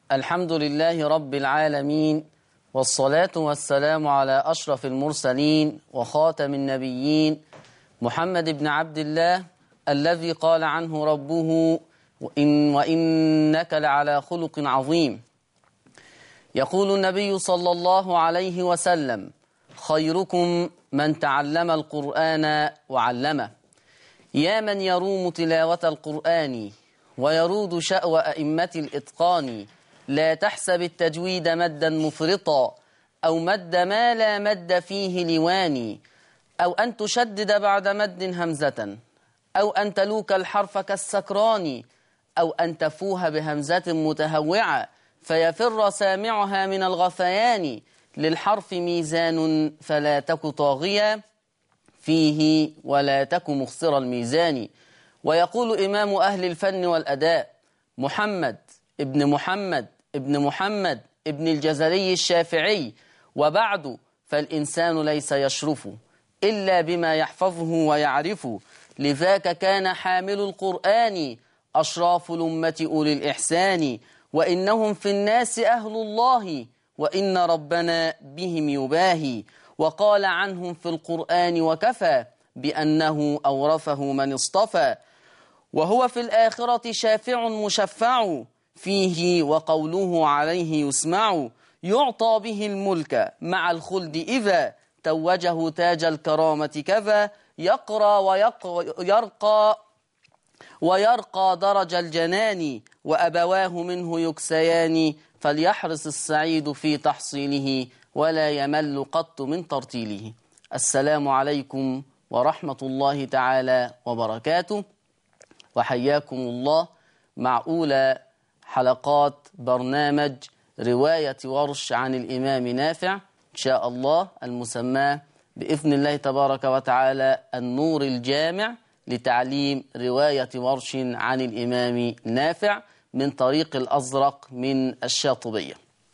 الحمد لله رب العالمين والصلاة والسلام على أشرف المرسلين وخاتم النبيين محمد بن عبد الله الذي قال عنه ربه وإن وإنك لعلى خلق عظيم يقول النبي صلى الله عليه وسلم خيركم من تعلم القرآن وعلمه يا من يروم تلاوة القرآن ويرود شأو أئمة الإتقان لا تحسب التجويد مدا مفرطا أو مد ما لا مد فيه لواني أو أن تشدد بعد مد همزة أو أن تلوك الحرف كالسكران أو أن تفوه بهمزة متهوعة فيفر سامعها من الغثيان للحرف ميزان فلا تك طاغيا فيه ولا تك مخسر الميزان ويقول إمام أهل الفن والأداء محمد ابن محمد ابن محمد ابن الجزري الشافعي وبعد فالإنسان ليس يشرف إلا بما يحفظه ويعرف لذاك كان حامل القرآن أشراف الأمة أولي الإحسان وإنهم في الناس أهل الله وإن ربنا بهم يباهي وقال عنهم في القرآن وكفى بأنه أورثه من اصطفى وهو في الآخرة شافع مشفع فيه وقوله عليه يسمع يعطى به الملك مع الخلد إذا توجه تاج الكرامة كذا يقرى ويرقى ويرقى درج الجنان وأبواه منه يكسيان فليحرص السعيد في تحصيله ولا يمل قط من ترتيله السلام عليكم ورحمة الله تعالى وبركاته وحياكم الله مع أولى حلقات برنامج رواية ورش عن الإمام نافع إن شاء الله المسمى بإذن الله تبارك وتعالى النور الجامع لتعليم رواية ورش عن الإمام نافع من طريق الأزرق من الشاطبية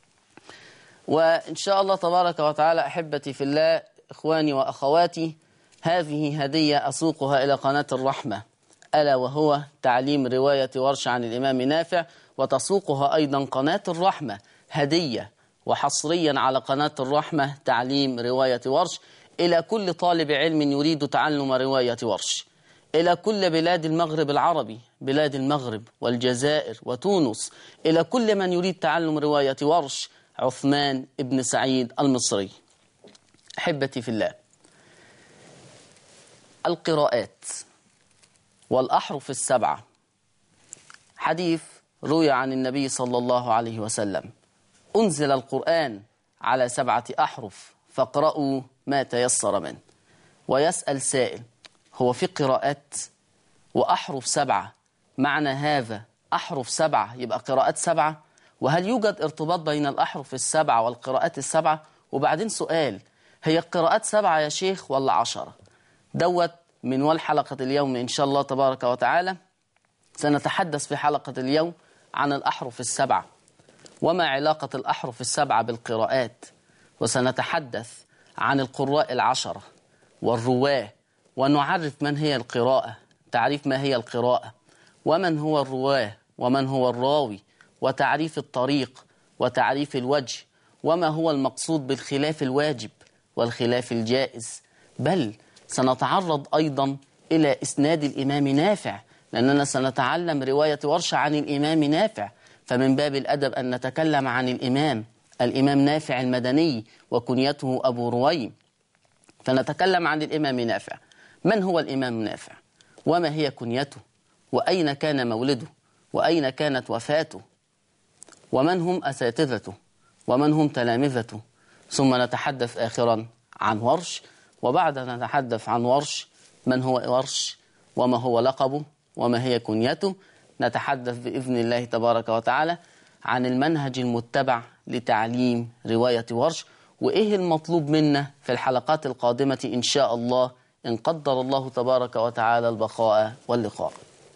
وإن شاء الله تبارك وتعالى أحبتي في الله إخواني وأخواتي هذه هدية أسوقها إلى قناة الرحمة ألا وهو تعليم رواية ورش عن الإمام نافع وتسوقها أيضا قناة الرحمة هدية وحصريا على قناة الرحمة تعليم رواية ورش إلى كل طالب علم يريد تعلم رواية ورش إلى كل بلاد المغرب العربي بلاد المغرب والجزائر وتونس إلى كل من يريد تعلم رواية ورش عثمان ابن سعيد المصري أحبتي في الله القراءات والأحرف السبعة حديث روي عن النبي صلى الله عليه وسلم أنزل القرآن على سبعة أحرف فاقرأوا ما تيسر منه ويسأل سائل هو في قراءات وأحرف سبعة معنى هذا أحرف سبعة يبقى قراءات سبعة وهل يوجد ارتباط بين الأحرف السبعة والقراءات السبعة وبعدين سؤال هي القراءات سبعة يا شيخ ولا عشرة دوت من والحلقة اليوم إن شاء الله تبارك وتعالى سنتحدث في حلقة اليوم عن الأحرف السبعة وما علاقة الأحرف السبعة بالقراءات وسنتحدث عن القراء العشرة والرواه ونعرف من هي القراءة تعريف ما هي القراءة ومن هو الرواه ومن هو الراوي وتعريف الطريق وتعريف الوجه وما هو المقصود بالخلاف الواجب والخلاف الجائز بل سنتعرض أيضا إلى إسناد الإمام نافع لأننا سنتعلم رواية ورشة عن الإمام نافع فمن باب الأدب أن نتكلم عن الإمام الإمام نافع المدني وكنيته أبو رويم فنتكلم عن الإمام نافع من هو الإمام نافع وما هي كنيته وأين كان مولده وأين كانت وفاته ومن هم أساتذته ومن هم تلامذته ثم نتحدث آخرا عن ورش وبعد أن نتحدث عن ورش من هو ورش وما هو لقبه وما هي كنيته نتحدث بإذن الله تبارك وتعالى عن المنهج المتبع لتعليم رواية ورش وإيه المطلوب منا في الحلقات القادمة إن شاء الله إن قدر الله تبارك وتعالى البقاء واللقاء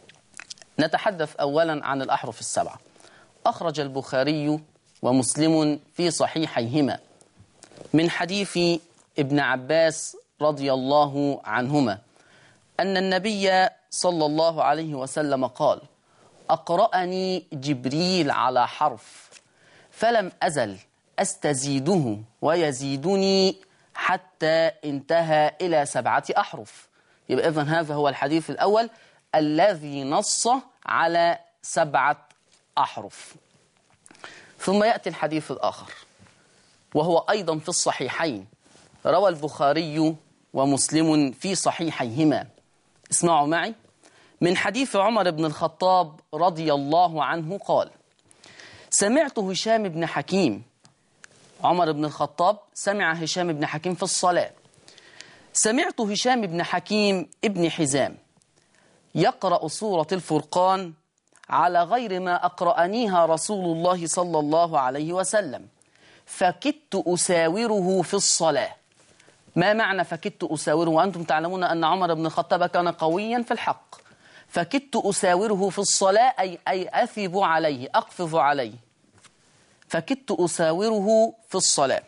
نتحدث أولا عن الأحرف السبعة أخرج البخاري ومسلم في صحيحيهما من حديث ابن عباس رضي الله عنهما أن النبي صلى الله عليه وسلم قال أقرأني جبريل على حرف فلم أزل أستزيده ويزيدني حتى انتهى إلى سبعة أحرف يبقى إذن هذا هو الحديث الأول الذي نص على سبعة أحرف ثم يأتي الحديث الآخر وهو أيضا في الصحيحين روى البخاري ومسلم في صحيحيهما اسمعوا معي من حديث عمر بن الخطاب رضي الله عنه قال سمعت هشام بن حكيم عمر بن الخطاب سمع هشام بن حكيم في الصلاة سمعت هشام بن حكيم ابن حزام يقرأ سورة الفرقان على غير ما أقرأنيها رسول الله صلى الله عليه وسلم فكدت أساوره في الصلاة ما معنى فكدت أساوره وأنتم تعلمون أن عمر بن الخطاب كان قويا في الحق فكدت أساوره في الصلاة أي, أي أثب عليه أقفز عليه فكدت أساوره في الصلاة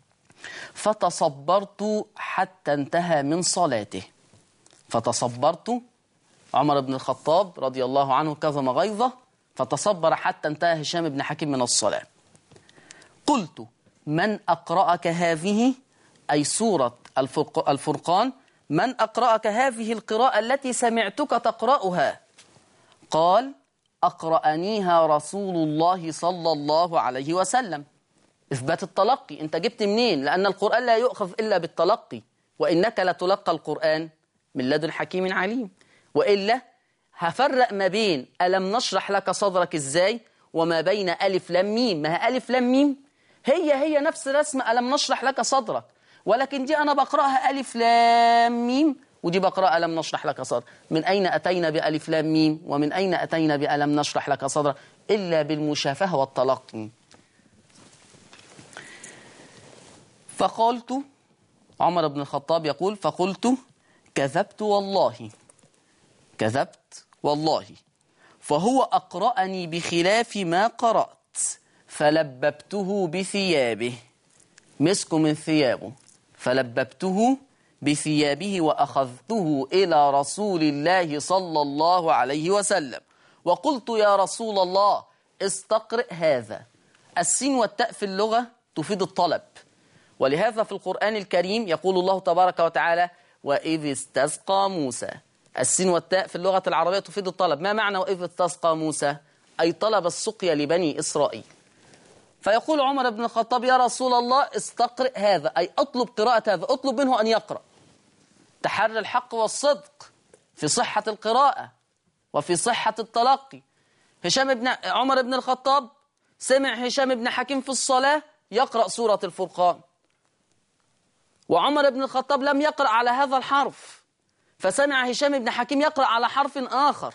فتصبرت حتى انتهى من صلاته فتصبرت عمر بن الخطاب رضي الله عنه كظم غيظه فتصبر حتى انتهى هشام بن حكيم من الصلاة قلت من أقرأك هذه أي سورة الفرق الفرقان من أقرأك هذه القراءة التي سمعتك تقرأها قال أقرأنيها رسول الله صلى الله عليه وسلم إثبات التلقي أنت جبت منين لأن القرآن لا يؤخذ إلا بالتلقي وإنك لتلقى القرآن من لدن حكيم عليم وإلا هفرق ما بين ألم نشرح لك صدرك إزاي وما بين ألف لم ميم ما هي ألف لم ميم هي هي نفس رسم ألم نشرح لك صدرك ولكن دي أنا بقرأها ألف لام ميم ودي بقرأ ألم نشرح لك صدرك من أين أتينا بألف لام ميم ومن أين أتينا بألم نشرح لك صدرك إلا بالمشافهة والتلقي فقلت عمر بن الخطاب يقول فقلت كذبت والله كذبت والله فهو أقرأني بخلاف ما قرأت فلببته بثيابه مسك من ثيابه فلببته بثيابه وأخذته إلى رسول الله صلى الله عليه وسلم وقلت يا رسول الله استقرئ هذا السين والتاء في اللغة تفيد الطلب ولهذا في القرآن الكريم يقول الله تبارك وتعالى وإذ استسقى موسى السين والتاء في اللغة العربية تفيد الطلب ما معنى وإذ استسقى موسى أي طلب السقيا لبني إسرائيل فيقول عمر بن الخطاب يا رسول الله استقرئ هذا أي أطلب قراءة هذا أطلب منه أن يقرأ تحرى الحق والصدق في صحة القراءة وفي صحة التلقي هشام بن عمر بن الخطاب سمع هشام بن حكيم في الصلاة يقرأ سورة الفرقان وعمر بن الخطاب لم يقرأ على هذا الحرف فسمع هشام بن حكيم يقرأ على حرف آخر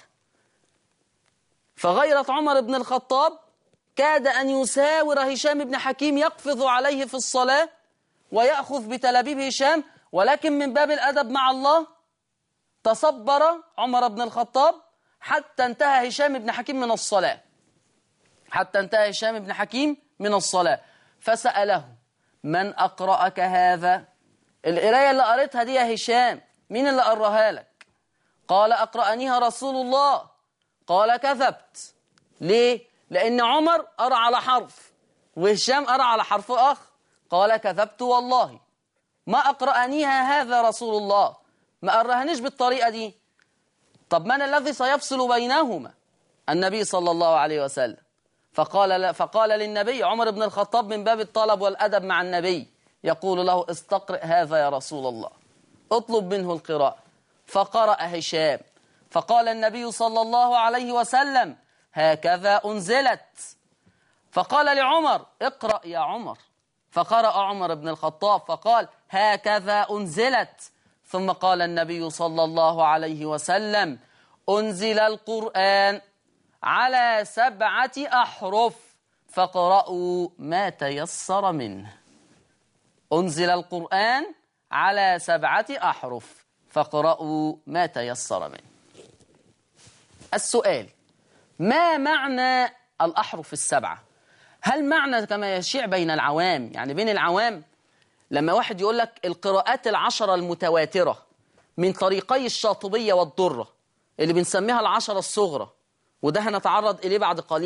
فغيرة عمر بن الخطاب كاد أن يساور هشام بن حكيم يقفز عليه في الصلاة ويأخذ بتلابيب هشام ولكن من باب الأدب مع الله تصبر عمر بن الخطاب حتى انتهى هشام بن حكيم من الصلاة حتى انتهى هشام بن حكيم من الصلاة فسأله من أقرأك هذا القراية اللي قريتها دي يا هشام مين اللي قراها لك قال أقرأنيها رسول الله قال كذبت ليه لأن عمر قرأ على حرف وهشام قرأ على حرف آخر قال كذبت والله ما أقرأنيها هذا رسول الله ما قرأهنيش بالطريقة دي طب من الذي سيفصل بينهما النبي صلى الله عليه وسلم فقال, فقال للنبي عمر بن الخطاب من باب الطلب والأدب مع النبي يقول له استقرئ هذا يا رسول الله اطلب منه القراءة فقرأ هشام فقال النبي صلى الله عليه وسلم هكذا أنزلت فقال لعمر اقرأ يا عمر فقرأ عمر بن الخطاب فقال هكذا أنزلت ثم قال النبي صلى الله عليه وسلم أنزل القرآن على سبعة أحرف فاقرأوا ما تيسر منه أنزل القرآن على سبعة أحرف فاقرأوا ما تيسر منه السؤال ما معنى الأحرف السبعة هل معنى كما يشيع بين العوام يعني بين العوام لما واحد يقول لك القراءات العشرة المتواترة من طريقي الشاطبية والضرة اللي بنسميها العشرة الصغرى وده هنتعرض إليه بعد قليل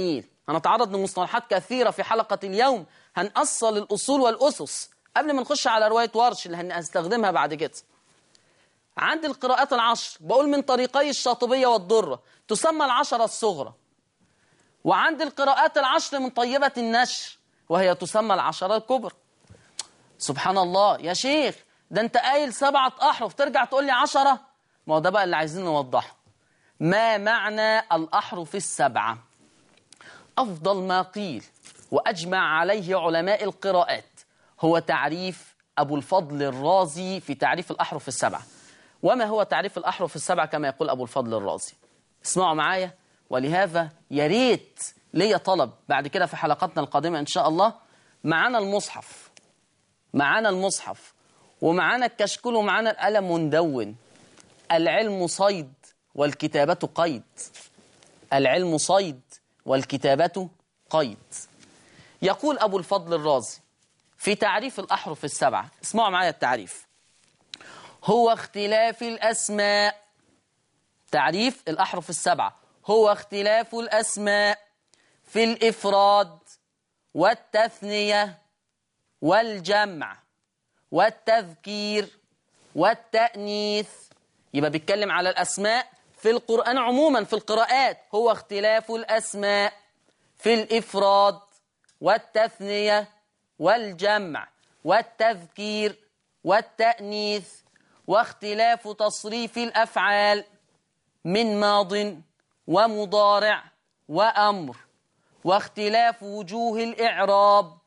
هنتعرض لمصطلحات كثيرة في حلقة اليوم هنأصل الأصول والأسس قبل ما نخش على رواية ورش اللي هنستخدمها بعد كده عند القراءات العشر بقول من طريقي الشاطبية والضرة تسمى العشرة الصغرى وعند القراءات العشر من طيبة النشر وهي تسمى العشرة الكبرى سبحان الله يا شيخ ده انت قايل سبعة أحرف ترجع تقول لي عشرة ما هو ده بقى اللي عايزين نوضحه ما معنى الأحرف السبعة أفضل ما قيل وأجمع عليه علماء القراءات هو تعريف أبو الفضل الرازي في تعريف الأحرف السبعة وما هو تعريف الأحرف السبعة كما يقول أبو الفضل الرازي اسمعوا معايا ولهذا يا ريت ليا طلب بعد كده في حلقاتنا القادمة إن شاء الله معانا المصحف معانا المصحف ومعانا الكشكول ومعانا القلم مندون العلم صيد والكتابة قيد العلم صيد والكتابة قيد يقول أبو الفضل الرازي في تعريف الأحرف السبعة اسمعوا معايا التعريف هو اختلاف الأسماء تعريف الأحرف السبعة هو اختلاف الأسماء في الإفراد والتثنية والجمع والتذكير والتأنيث يبقى بيتكلم على الأسماء في القرآن عموما في القراءات هو اختلاف الأسماء في الإفراد والتثنية والجمع والتذكير والتأنيث واختلاف تصريف الأفعال من ماض ومضارع وأمر واختلاف وجوه الإعراب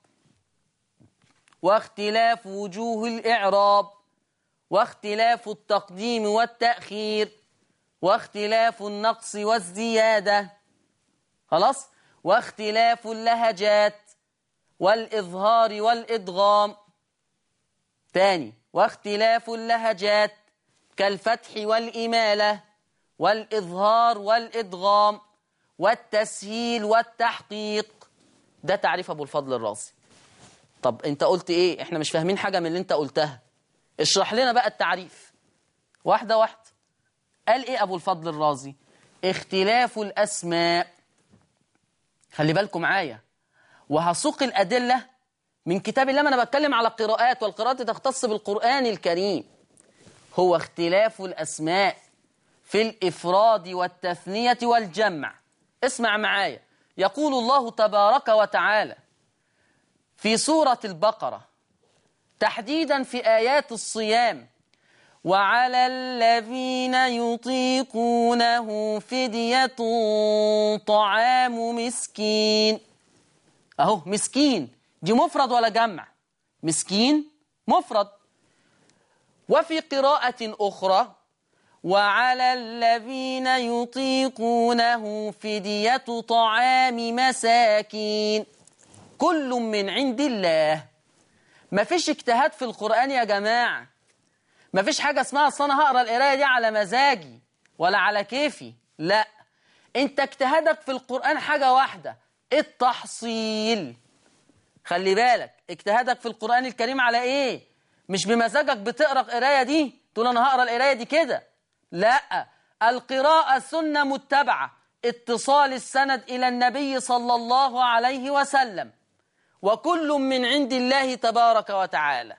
واختلاف وجوه الإعراب واختلاف التقديم والتأخير واختلاف النقص والزيادة خلاص واختلاف اللهجات والإظهار والإدغام تاني واختلاف اللهجات كالفتح والإمالة والإظهار والإدغام والتسهيل والتحقيق ده تعريف أبو الفضل الرازي طب انت قلت ايه احنا مش فاهمين حاجة من اللي انت قلتها اشرح لنا بقى التعريف واحدة واحدة قال ايه ابو الفضل الرازي اختلاف الاسماء خلي بالكم معايا وهسوق الادله من كتاب الله ما انا بتكلم على القراءات والقراءات تختص بالقران الكريم هو اختلاف الاسماء في الافراد والتثنيه والجمع اسمع معايا يقول الله تبارك وتعالى في سوره البقره تحديدا في ايات الصيام وعلى الذين يطيقونه فدية طعام مسكين أهو مسكين دي مفرد ولا جمع مسكين مفرد وفي قراءة أخرى وعلى الذين يطيقونه فدية طعام مساكين كل من عند الله ما فيش اجتهاد في القرآن يا جماعة ما فيش حاجة اسمها أصل أنا هقرا القراية دي على مزاجي ولا على كيفي لا أنت اجتهادك في القرآن حاجة واحدة التحصيل خلي بالك اجتهادك في القرآن الكريم على إيه مش بمزاجك بتقرا القراية دي تقول أنا هقرا القراية دي كده لا القراءة سنة متبعة اتصال السند إلى النبي صلى الله عليه وسلم وكل من عند الله تبارك وتعالى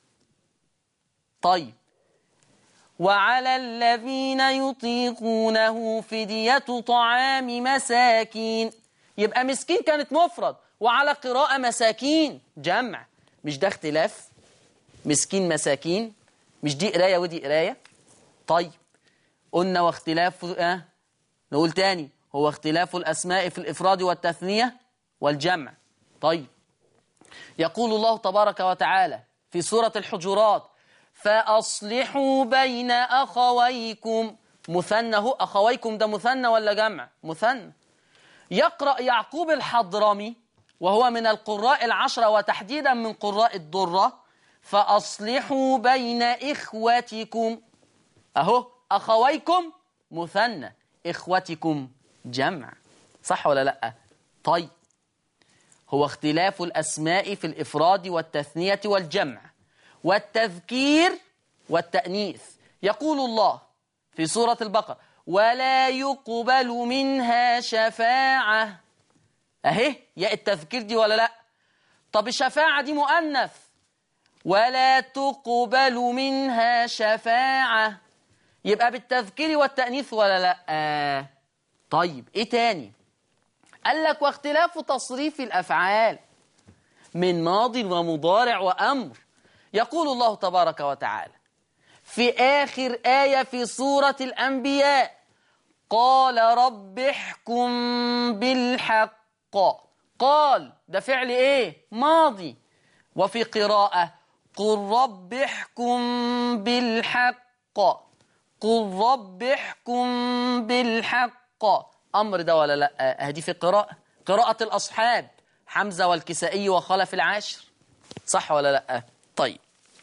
طيب وعلى الذين يطيقونه فدية طعام مساكين يبقى مسكين كانت مفرد وعلى قراءة مساكين جمع مش ده اختلاف مسكين مساكين مش دي قراية ودي قراية طيب قلنا واختلاف اه نقول تاني هو اختلاف الأسماء في الإفراد والتثنية والجمع طيب يقول الله تبارك وتعالى في سورة الحجرات فأصلحوا بين أخويكم مثنى هو أخويكم ده مثنى ولا جمع مثنى يقرأ يعقوب الحضرمي وهو من القراء العشرة وتحديدا من قراء الضرة فأصلحوا بين إخوتكم أهو أخويكم مثنى إخوتكم جمع صح ولا لأ طيب هو اختلاف الأسماء في الإفراد والتثنية والجمع والتذكير والتأنيث يقول الله في سورة البقرة ولا يقبل منها شفاعة اهي ياء التذكير دي ولا لا طب الشفاعة دي مؤنث ولا تقبل منها شفاعة يبقى بالتذكير والتأنيث ولا لا آه. طيب ايه تاني قال لك واختلاف تصريف الأفعال من ماض ومضارع وأمر يقول الله تبارك وتعالى في آخر آية في سورة الأنبياء قال رب احكم بالحق قال ده فعل ايه ماضي وفي قراءة قل رب احكم بالحق قل رب احكم بالحق أمر ده ولا لا هدي في قراءة قراءة الأصحاب حمزة والكسائي وخلف العاشر صح ولا لا طيب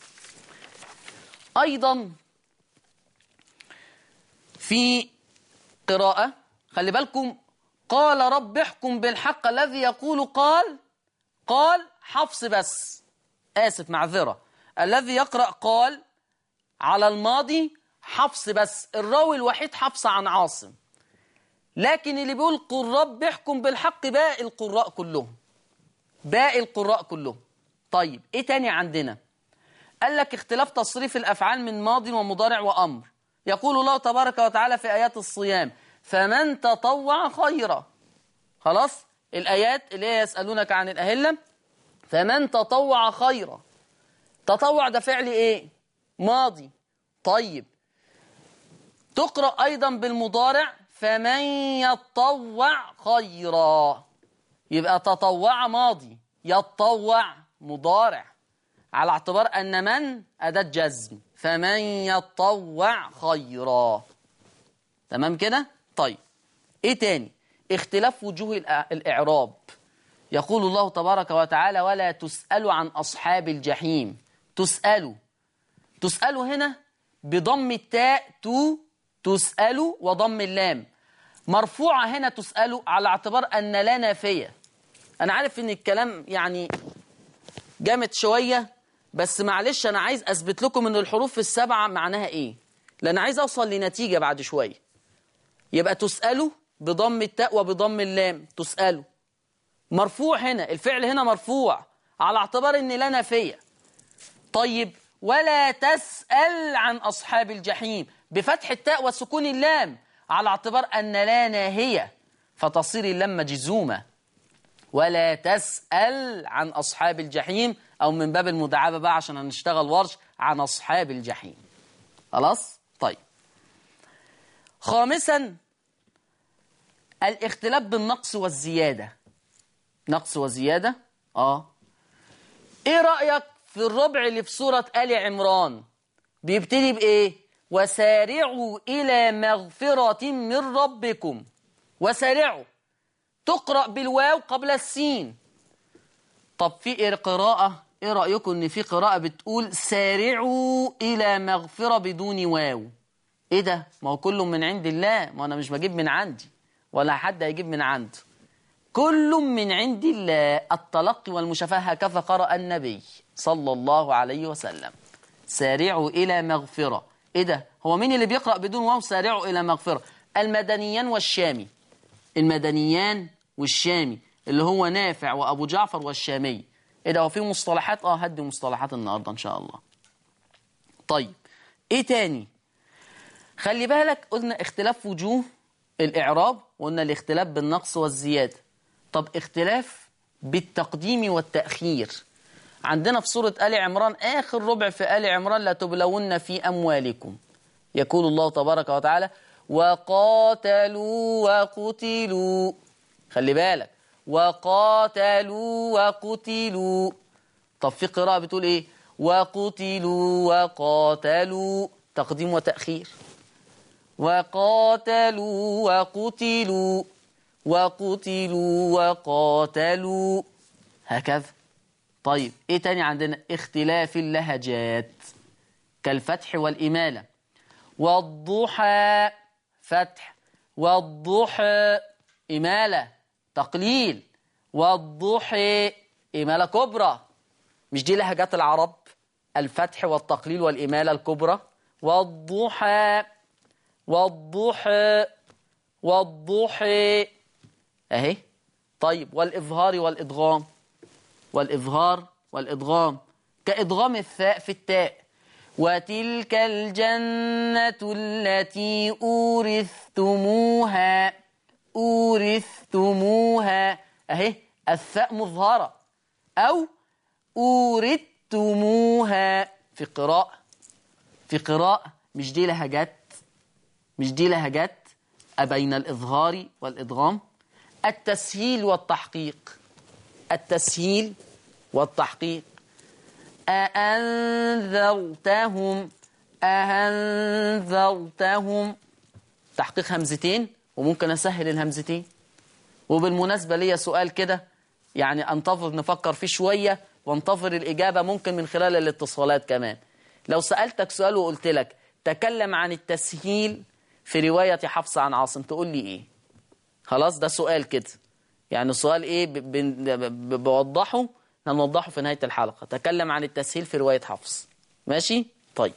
أيضا في قراءة خلي بالكم قال رب احكم بالحق الذي يقول قال قال حفص بس آسف معذرة الذي يقرأ قال على الماضي حفص بس الراوي الوحيد حفص عن عاصم لكن اللي بيقول قل رب احكم بالحق باقي القراء كلهم باقي القراء كلهم طيب ايه تاني عندنا قال لك اختلاف تصريف الأفعال من ماض ومضارع وأمر يقول الله تبارك وتعالى في آيات الصيام فمن تطوع خيرا خلاص الآيات اللي هي يسألونك عن الأهلة فمن تطوع خيرا تطوع ده فعل ايه ماضي طيب تقرأ أيضا بالمضارع فمن يتطوع خيرا يبقى تطوع ماضي يتطوع مضارع على اعتبار أن من أداة جزم فمن يتطوع خيرا تمام كده طيب ايه تاني اختلاف وجوه الأ- الإعراب يقول الله تبارك وتعالى ولا تسألوا عن أصحاب الجحيم تسألوا تسألوا هنا بضم التاء تو تسألوا وضم اللام مرفوعة هنا تسألوا على اعتبار أن لا نافية أنا عارف إن الكلام يعني جامد شوية بس معلش أنا عايز أثبت لكم إن الحروف السبعة معناها إيه لأن عايز أوصل لنتيجة بعد شوية يبقى تسألوا بضم التاء وبضم اللام تسألوا مرفوع هنا الفعل هنا مرفوع على اعتبار ان لا نافيه طيب ولا تسأل عن أصحاب الجحيم بفتح التاء وسكون اللام على اعتبار أن لا ناهية فتصير اللام مجزومة ولا تسأل عن أصحاب الجحيم أو من باب المداعبة بقى عشان هنشتغل ورش عن أصحاب الجحيم خلاص طيب خامسا الاختلاف بالنقص والزيادة نقص وزيادة اه ايه رأيك في الربع اللي في سورة آل عمران بيبتدي بإيه وسارعوا إلى مغفرة من ربكم وسارعوا تقرأ بالواو قبل السين طب في إيه قراءة ايه رأيكم ان في قراءة بتقول سارعوا إلى مغفرة بدون واو ايه ده ما هو كله من عند الله ما انا مش بجيب من عندي ولا حد هيجيب من عنده كل من عند الله التلقي والمشافهة هكذا قرأ النبي صلى الله عليه وسلم سارعوا إلى مغفرة إيه ده هو مين اللي بيقرأ بدون واو سارعوا إلى مغفرة المدنيان والشامي المدنيان والشامي اللي هو نافع وأبو جعفر والشامي إيه ده هو في مصطلحات آه هدي مصطلحات النهاردة إن شاء الله طيب إيه تاني خلي بالك قلنا اختلاف وجوه الإعراب وقلنا الاختلاف بالنقص والزيادة طب اختلاف بالتقديم والتأخير عندنا في سورة آل عمران آخر ربع في آل عمران لا تبلون في أموالكم يقول الله تبارك وتعالى وقاتلوا وقتلوا خلي بالك وقاتلوا وقتلوا طب في قراءة بتقول ايه وقتلوا وقاتلوا تقديم وتأخير وقاتلوا وقتلوا وقتلوا وقاتلوا هكذا طيب ايه تاني عندنا اختلاف اللهجات كالفتح والإمالة والضحى فتح والضحى إمالة تقليل والضحى إمالة كبرى مش دي لهجات العرب الفتح والتقليل والإمالة الكبرى والضحى والضحى والضحى اهي طيب والإظهار والإدغام والإظهار والإدغام كإدغام الثاء في التاء وتلك الجنة التي أورثتموها أورثتموها أهي الثاء مظهرة أو أورثتموها في قراءة في قراءة مش دي لهجات مش دي لهجات بين الإظهار والإدغام التسهيل والتحقيق التسهيل والتحقيق أأنذرتهم أأنذرتهم تحقيق همزتين وممكن أسهل الهمزتين وبالمناسبة ليا سؤال كده يعني أنتظر نفكر فيه شوية وانتظر الإجابة ممكن من خلال الاتصالات كمان لو سألتك سؤال وقلت لك تكلم عن التسهيل في رواية حفصة عن عاصم تقول لي إيه خلاص ده سؤال كده يعني السؤال إيه ب- ب- ب- بوضحه هنوضحه في نهاية الحلقة تكلم عن التسهيل في رواية حفص ماشي طيب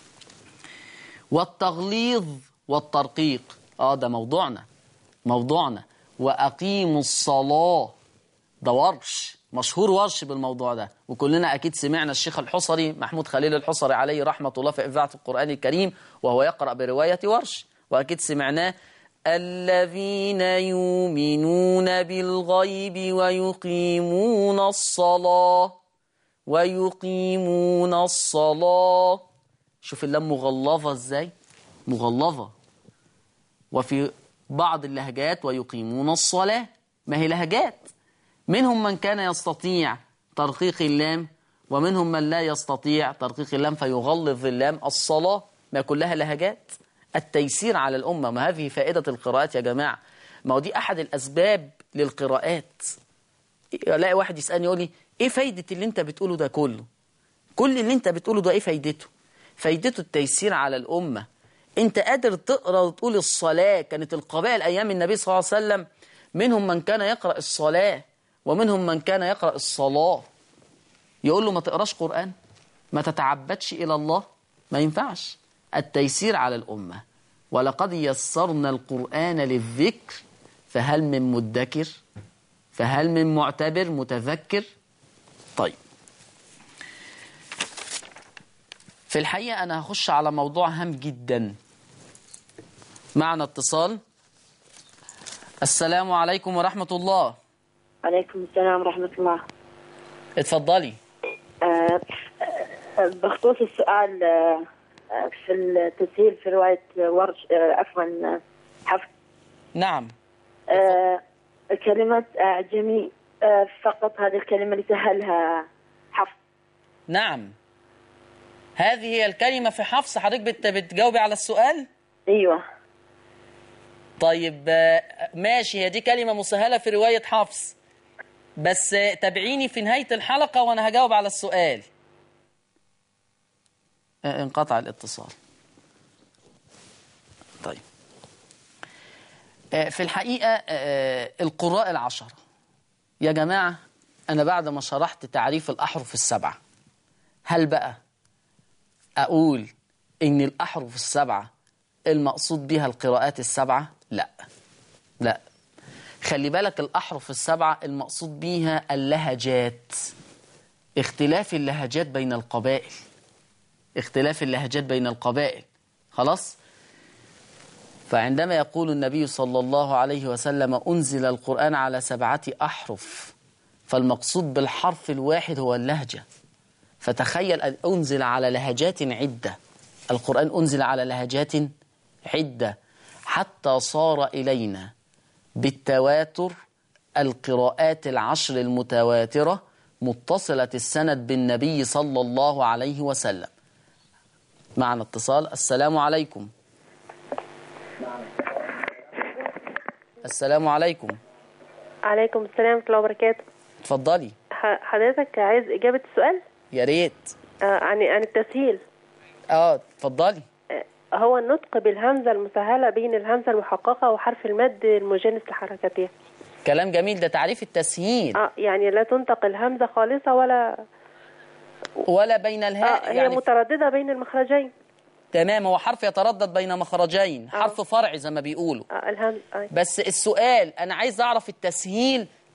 والتغليظ والترقيق اه ده موضوعنا موضوعنا وأقيموا الصلاة ده ورش مشهور ورش بالموضوع ده وكلنا أكيد سمعنا الشيخ الحصري محمود خليل الحصري عليه رحمة الله في إذاعة القرآن الكريم وهو يقرأ برواية ورش وأكيد سمعناه الذين يؤمنون بالغيب ويقيمون الصلاة ويقيمون الصلاة شوف اللام مغلظة ازاي مغلظة وفي بعض اللهجات ويقيمون الصلاة ما هي لهجات منهم من كان يستطيع ترقيق اللام ومنهم من لا يستطيع ترقيق اللام فيغلظ اللام الصلاة ما كلها لهجات التيسير على الأمة ما هذه فائدة القراءات يا جماعة ما هو دي أحد الأسباب للقراءات الاقي واحد يسألني يقول لي إيه فايدة اللي أنت بتقوله ده كله كل اللي أنت بتقوله ده إيه فايدته فايدته التيسير على الأمة أنت قادر تقرأ وتقول الصلاة كانت القبائل أيام النبي صلى الله عليه وسلم منهم من كان يقرأ الصلاة ومنهم من كان يقرأ الصلاة يقول له ما تقراش قرآن ما تتعبدش إلى الله ما ينفعش التيسير على الأمة ولقد يسرنا القرآن للذكر فهل من مدكر فهل من معتبر متذكر طيب في الحقيقة أنا هخش على موضوع هام جدا معنا اتصال السلام عليكم ورحمة الله عليكم السلام ورحمة الله اتفضلي آه، آه، بخصوص السؤال آه، آه، في التسهيل في رواية ورش آه، عفوا آه، حفظ نعم آه، كلمة أعجمي آه، فقط هذه الكلمة اللي سهلها حفظ نعم هذه هي الكلمة في حفص حضرتك بت- بتجاوبي على السؤال أيوة طيب آه، ماشي هي دي كلمة مسهلة في رواية حفص بس آه، تابعيني في نهاية الحلقة وأنا هجاوب على السؤال آه، انقطع الاتصال طيب آه، في الحقيقة آه، القراء العشرة يا جماعة أنا بعد ما شرحت تعريف الأحرف السبعة هل بقى أقول إن الأحرف السبعة المقصود بها القراءات السبعة؟ لا لا خلي بالك الأحرف السبعة المقصود بها اللهجات اختلاف اللهجات بين القبائل اختلاف اللهجات بين القبائل خلاص فعندما يقول النبي صلى الله عليه وسلم أنزل القرآن على سبعة أحرف فالمقصود بالحرف الواحد هو اللهجة فتخيل أن أنزل على لهجات عدة القرآن أنزل على لهجات عدة حتى صار إلينا بالتواتر القراءات العشر المتواترة متصلة السند بالنبي صلى الله عليه وسلم معنا اتصال السلام عليكم السلام عليكم عليكم السلام ورحمة الله وبركاته اتفضلي ح- حضرتك عايز إجابة السؤال يا ريت آه، عن عن التسهيل اه اتفضلي آه، هو النطق بالهمزة المسهلة بين الهمزة المحققة وحرف المد المجانس لحركتها كلام جميل ده تعريف التسهيل اه يعني لا تنطق الهمزة خالصة ولا ولا بين الهاء آه هي يعني مترددة بين المخرجين تمام هو حرف يتردد بين مخرجين حرف فرع زي ما بيقولوا آه الهمزة آه. بس السؤال انا عايز اعرف التسهيل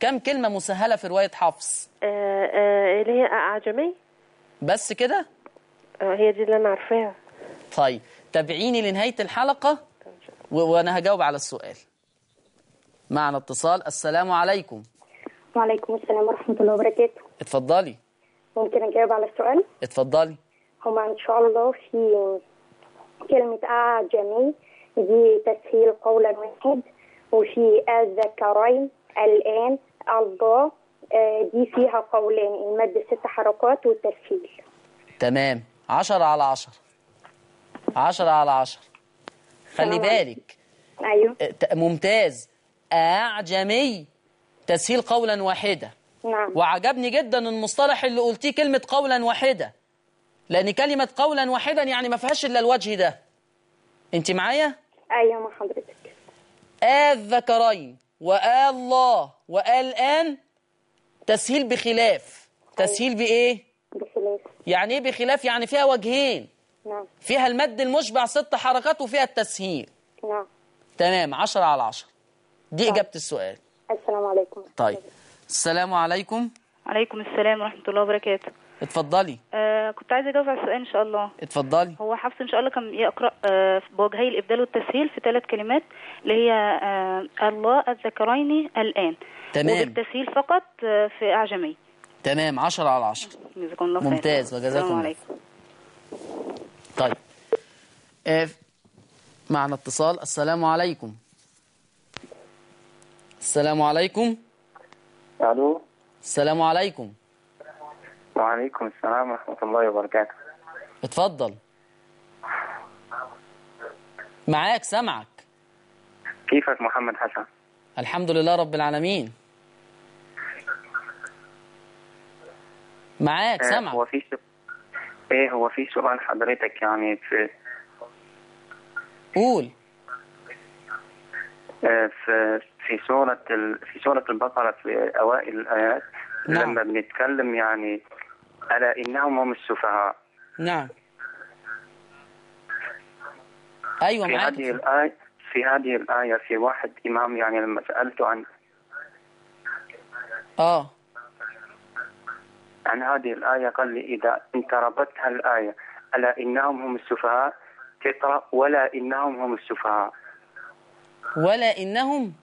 كم كلمة مسهلة في رواية حفص آه، آه، اللي هي أعجمي بس كده آه، هي دي اللي أنا عارفاها طيب تابعيني لنهاية الحلقة و- وأنا هجاوب على السؤال معنا اتصال السلام عليكم وعليكم السلام ورحمة الله وبركاته اتفضلي ممكن أجاوب على السؤال اتفضلي هما إن شاء الله في كلمة أعجمي دي تسهيل قولا واحد وفي الذكرين الآن الله آه، دي فيها قولان المد ست حركات والتسهيل تمام عشرة على عشرة عشرة على عشرة خلي السلام عليكم. بالك أيوه اه، ت- ممتاز أعجمي تسهيل قولا واحدة نعم وعجبني جدا المصطلح اللي قلتيه كلمة قولا واحدة لأن كلمة قولا واحدا يعني ما فيهاش إلا الوجه ده أنت معايا؟ أيوه مع حضرتك الذكرين وآل الله وآل آن تسهيل بخلاف تسهيل بإيه؟ بخلاف يعني إيه بخلاف؟ يعني فيها وجهين نعم فيها المد المشبع ست حركات وفيها التسهيل نعم تمام عشرة على عشرة دي إجابة السؤال السلام عليكم طيب السلام عليكم عليكم السلام ورحمة الله وبركاته اتفضلي آه كنت عايزة أجاوب على السؤال إن شاء الله اتفضلي هو حفص إن شاء الله كان يقرأ آه بوجهي الإبدال والتسهيل في ثلاث كلمات اللي هي آه الله الذكرين الآن تمام. وبالتسهيل فقط آه في أعجمي تمام عشرة على عشرة جزاكم الله خير ممتاز، وجزاكم السلام الله. عليكم طيب آه، معنا اتصال السلام عليكم السلام عليكم الو السلام عليكم وعليكم السلام ورحمة الله وبركاته اتفضل معاك سمعك كيفك محمد حسن الحمد لله رب العالمين معاك آه، هو سمعك في سؤال ايه هو في سؤال حضرتك يعني في قول آه، في في سورة ال... في سورة البقرة في أوائل الآيات نعم. لما بنتكلم يعني ألا إنهم هم السفهاء نعم ايوه في معاك هذه الآية في هذه الآية في واحد إمام يعني لما سألته عن اه عن هذه الآية قال لي إذا أنت ربطتها الآية ألا إنهم هم السفهاء تقرأ ولا إنهم هم السفهاء ولا انهم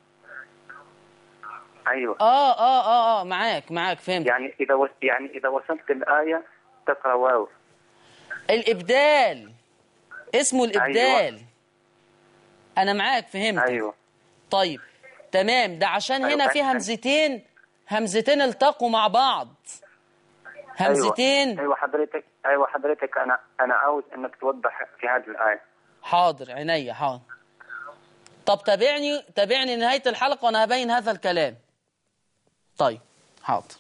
أيوه اه اه اه اه معاك معاك فهمت يعني إذا وص... يعني إذا وصلت الآية تقرأ واو الابدال اسمه الابدال انا معاك فهمت أيوه طيب تمام ده عشان أيوة، هنا في فاهم. همزتين همزتين التقوا مع بعض همزتين أيوه. أيوه حضرتك أيوه حضرتك أنا أنا عاوز إنك توضح في هذه الآية حاضر عينيا حاضر طب تابعني تابعني نهاية الحلقة وأنا هبين هذا الكلام طيب حاضر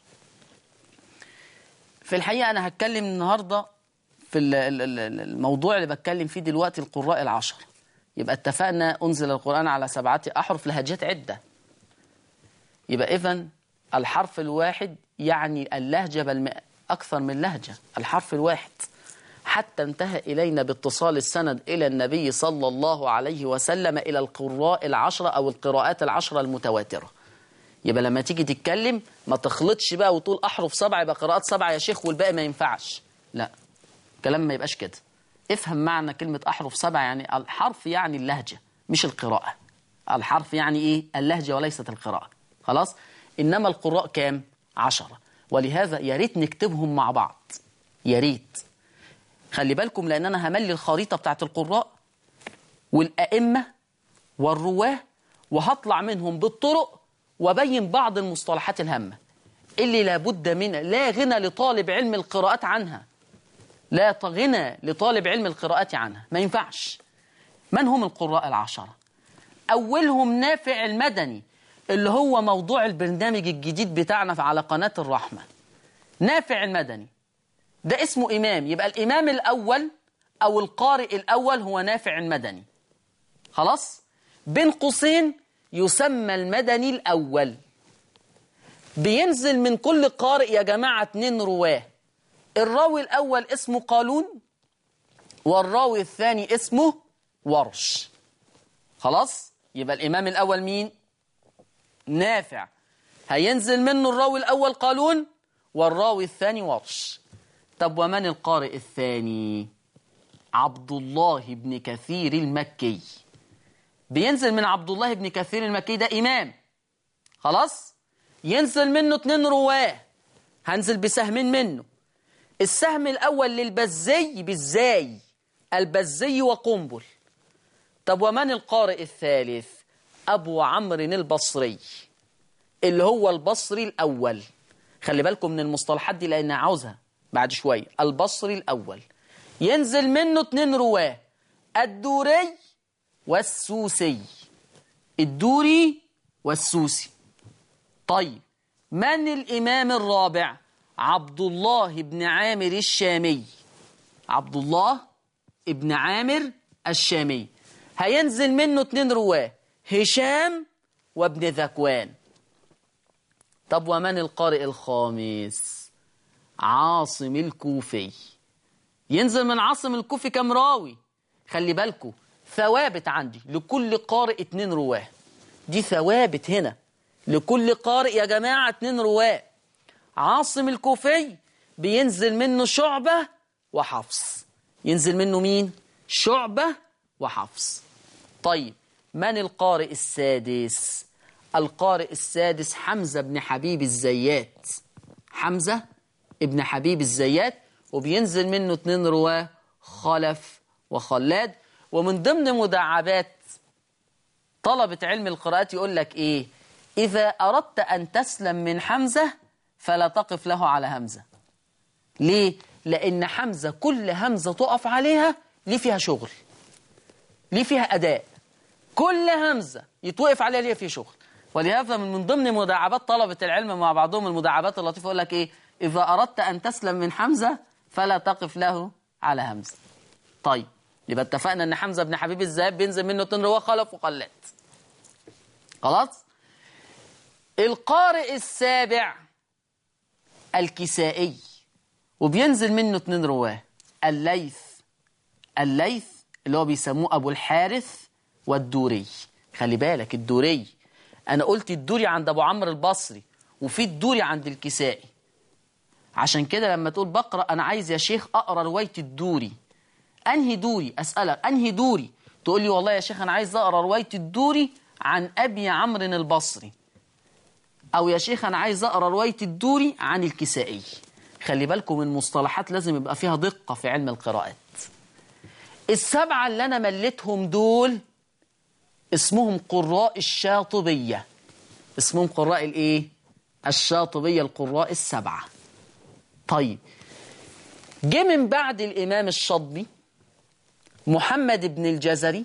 في الحقيقة أنا هتكلم النهاردة في ال- ال- ال- الموضوع اللي بتكلم فيه دلوقتي القراء العشر يبقى اتفقنا أنزل القرآن على سبعة أحرف لهجات عدة يبقى إذن الحرف الواحد يعني اللهجة بل م- أكثر من لهجة الحرف الواحد حتى انتهى إلينا باتصال السند إلى النبي صلى الله عليه وسلم إلى القراء العشرة أو القراءات العشرة المتواترة يبقى لما تيجي تتكلم ما تخلطش بقى وتقول أحرف سبعة يبقى قراءات سبعة يا شيخ والباقي ما ينفعش لا كلام ما يبقاش كده افهم معنى كلمة أحرف سبعة يعني الحرف يعني اللهجة مش القراءة الحرف يعني إيه اللهجة وليست القراءة خلاص إنما القراء كام عشرة ولهذا يا ريت نكتبهم مع بعض يا ريت خلي بالكم لأن أنا هملي الخريطة بتاعت القراء والأئمة والرواه وهطلع منهم بالطرق وبين بعض المصطلحات الهامة اللي لابد من لا غنى لطالب علم القراءات عنها لا غنى لطالب علم القراءات عنها ما ينفعش من هم القراء العشرة أولهم نافع المدني اللي هو موضوع البرنامج الجديد بتاعنا على قناة الرحمة نافع المدني ده اسمه إمام يبقى الإمام الأول أو القارئ الأول هو نافع المدني خلاص بين قوسين يسمى المدني الأول بينزل من كل قارئ يا جماعة اتنين رواه الراوي الأول اسمه قالون والراوي الثاني اسمه ورش خلاص يبقى الإمام الأول مين نافع هينزل منه الراوي الأول قالون والراوي الثاني ورش طب ومن القارئ الثاني عبد الله بن كثير المكي بينزل من عبد الله بن كثير المكي ده إمام خلاص ينزل منه اتنين رواه هنزل بسهمين منه السهم الأول للبزي بالزاي البزي وقنبل طب ومن القارئ الثالث أبو عمرو البصري اللي هو البصري الأول خلي بالكم من المصطلحات دي لأنها عاوزها بعد شوية البصري الأول ينزل منه اتنين رواه الدوري والسوسي الدوري والسوسي طيب من الإمام الرابع عبد الله بن عامر الشامي عبد الله ابن عامر الشامي هينزل منه اتنين رواه هشام وابن ذكوان طب ومن القارئ الخامس عاصم الكوفي ينزل من عاصم الكوفي كم راوي خلي بالكم ثوابت عندي لكل قارئ اتنين رواه دي ثوابت هنا لكل قارئ يا جماعة اتنين رواه عاصم الكوفي بينزل منه شعبة وحفص ينزل منه مين شعبة وحفص طيب من القارئ السادس القارئ السادس حمزة بن حبيب الزيات حمزة ابن حبيب الزيات وبينزل منه اتنين رواه خلف وخلاد ومن ضمن مدعبات طلبة علم القراءات يقول لك ايه إذا أردت أن تسلم من حمزة فلا تقف له على همزة ليه؟ لأن حمزة كل همزة تقف عليها ليه فيها شغل ليه فيها أداء كل همزة يتوقف عليها ليه فيها شغل ولهذا من من ضمن مداعبات طلبة العلم مع بعضهم المداعبات اللطيفة يقول لك إيه إذا أردت أن تسلم من حمزة فلا تقف له على همزة طيب يبقى اتفقنا ان حمزة بن حبيب الزهاب بينزل منه اتنين رواه خلف وقلات خلاص القارئ السابع الكسائي وبينزل منه اتنين رواه الليث الليث اللي هو بيسموه ابو الحارث والدوري خلي بالك الدوري انا قلت الدوري عند ابو عمرو البصري وفي الدوري عند الكسائي عشان كده لما تقول بقرا انا عايز يا شيخ اقرا روايه الدوري انهي دوري اسالك انهي دوري تقول لي والله يا شيخ انا عايز اقرا روايه الدوري عن ابي عمرو البصري او يا شيخ انا عايز اقرا روايه الدوري عن الكسائي خلي بالكم من المصطلحات لازم يبقى فيها دقه في علم القراءات السبعه اللي انا مليتهم دول اسمهم قراء الشاطبيه اسمهم قراء الايه الشاطبيه القراء السبعه طيب جه من بعد الامام الشاطبي محمد بن الجزري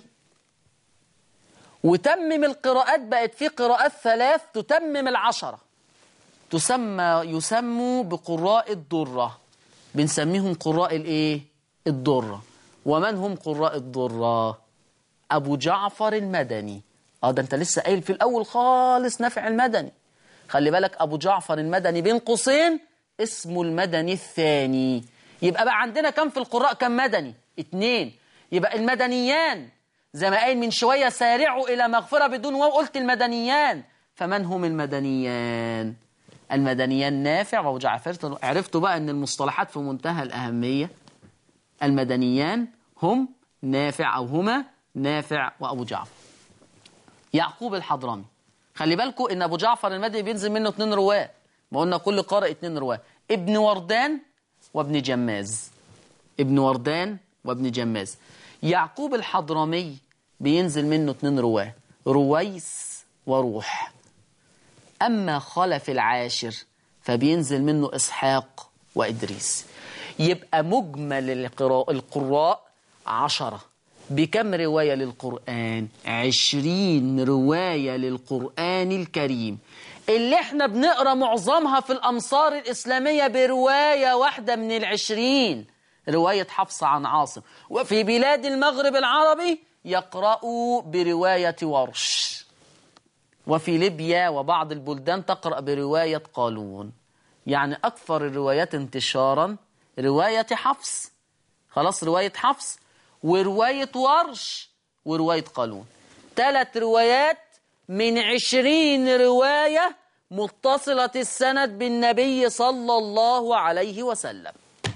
وتمم القراءات بقت في قراءات ثلاث تتمم العشرة تسمى يسموا بقراء الضرة بنسميهم قراء الايه الضرة ومن هم قراء الضرة أبو جعفر المدني اه ده انت لسه قايل في الأول خالص نافع المدني خلي بالك أبو جعفر المدني بين قوسين اسمه المدني الثاني يبقى بقى عندنا كم في القراء كم مدني اتنين يبقى المدنيان زي ما قايل من شوية سارعوا إلى مغفرة بدون واو قلت المدنيان فمن هم المدنيان المدنيان نافع وأبو جعفر عرفتوا بقى أن المصطلحات في منتهى الأهمية المدنيان هم نافع أو هما نافع وأبو جعفر يعقوب الحضرمي خلي بالكم ان ابو جعفر المدني بينزل منه اتنين رواه ما قلنا كل قارئ اتنين رواه ابن وردان وابن جماز ابن وردان وابن جماز يعقوب الحضرمي بينزل منه اتنين رواه رويس وروح أما خلف العاشر فبينزل منه إسحاق وإدريس يبقى مجمل القراء, القراء عشرة بكم رواية للقرآن عشرين رواية للقرآن الكريم اللي احنا بنقرأ معظمها في الأمصار الإسلامية برواية واحدة من العشرين رواية حفص عن عاصم وفي بلاد المغرب العربي يقرأوا برواية ورش وفي ليبيا وبعض البلدان تقرأ برواية قالون يعني أكثر الروايات انتشارا رواية حفص خلاص رواية حفص ورواية ورش ورواية قالون ثلاث روايات من عشرين رواية متصلة السند بالنبي صلى الله عليه وسلم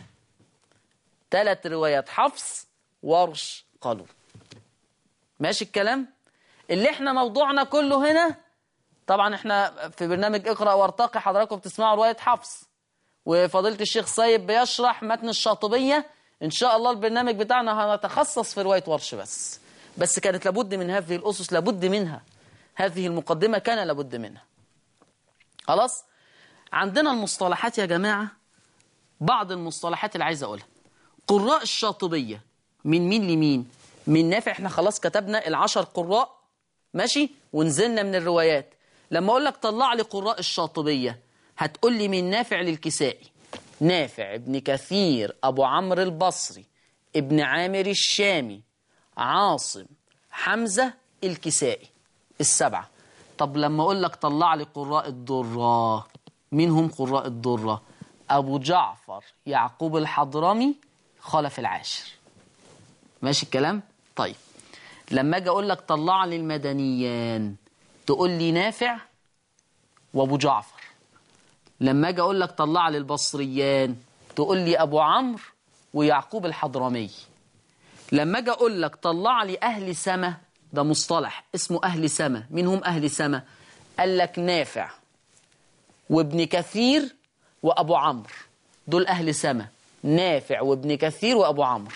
ثلاث روايات حفص ورش قالوا ماشي الكلام اللي احنا موضوعنا كله هنا طبعا احنا في برنامج اقرأ وارتقي حضراتكم بتسمعوا رواية حفص وفضيلة الشيخ سيد بيشرح متن الشاطبية ان شاء الله البرنامج بتاعنا هنتخصص في رواية ورش بس بس كانت لابد من هذه الأسس لابد منها هذه المقدمة كان لابد منها خلاص عندنا المصطلحات يا جماعة بعض المصطلحات اللي عايز أقولها قراء الشاطبية من مين لمين من نافع احنا خلاص كتبنا العشر قراء ماشي ونزلنا من الروايات لما أقول لك طلع لي قراء الشاطبية هتقول لي من نافع للكسائي نافع ابن كثير أبو عمرو البصري ابن عامر الشامي عاصم حمزة الكسائي السبعة طب لما أقول لك طلع لي قراء الضرة مين هم قراء الضرة أبو جعفر يعقوب الحضرمي خلف العاشر ماشي الكلام طيب لما أجي أقول لك طلع لي المدنيان تقول لي نافع وأبو جعفر لما أجي أقول لك طلع لي البصريان تقول لي أبو عمرو ويعقوب الحضرمي لما أجي أقول لك طلع لي أهل سما ده مصطلح اسمه أهل سما مين هم أهل سما قال لك نافع وابن كثير وأبو عمرو دول أهل سما نافع وابن كثير وأبو عمرو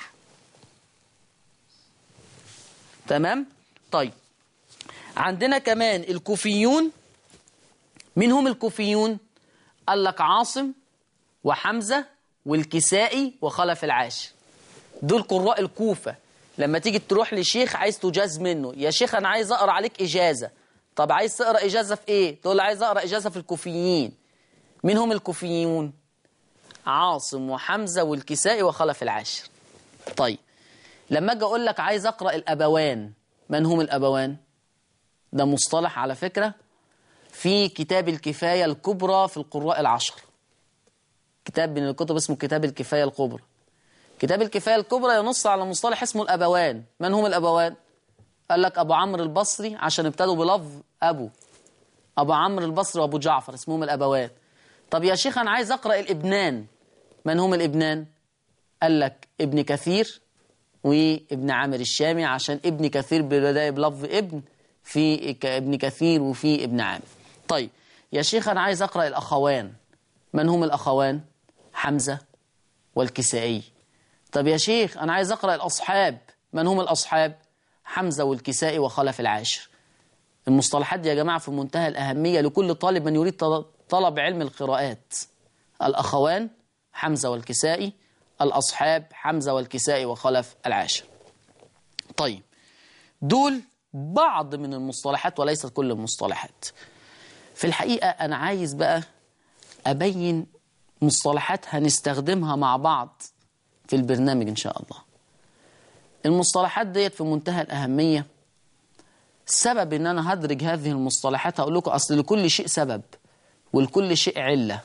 تمام طيب عندنا كمان الكوفيون مين هم الكوفيون قال لك عاصم وحمزة والكسائي وخلف العاشر دول قراء الكوفة لما تيجي تروح لشيخ عايز تجاز منه يا شيخ أنا عايز أقرأ عليك إجازة طب عايز تقرأ إجازة في إيه تقول له عايز أقرأ إجازة في الكوفيين مين هم الكوفيون عاصم وحمزة والكسائي وخلف العاشر طيب لما أجي أقول لك عايز أقرأ الأبوان من هم الأبوان ده مصطلح على فكرة في كتاب الكفاية الكبرى في القراء العشر كتاب من الكتب اسمه كتاب الكفاية الكبرى كتاب الكفاية الكبرى ينص على مصطلح اسمه الأبوان من هم الأبوان؟ قال لك أبو عمرو البصري عشان ابتدوا بلفظ أبو أبو عمرو البصري وأبو جعفر اسمهم الأبوان طب يا شيخ أنا عايز أقرأ الإبنان من هم الإبنان؟ قال لك ابن كثير وابن عامر الشامي عشان ابن كثير بداية بلفظ ابن في ابن كثير وفي ابن عامر طيب يا شيخ أنا عايز أقرأ الأخوان من هم الأخوان؟ حمزة والكسائي طب يا شيخ أنا عايز أقرأ الأصحاب من هم الأصحاب؟ حمزة والكسائي وخلف العاشر المصطلحات دي يا جماعة في منتهى الأهمية لكل طالب من يريد طلب علم القراءات الأخوان حمزة والكسائي الأصحاب حمزة والكسائي وخلف العاشر طيب دول بعض من المصطلحات وليست كل المصطلحات في الحقيقة أنا عايز بقى أبين مصطلحات هنستخدمها مع بعض في البرنامج إن شاء الله المصطلحات ديت في منتهى الأهمية سبب إن أنا هدرج هذه المصطلحات هقول لكم أصل لكل شيء سبب ولكل شيء علة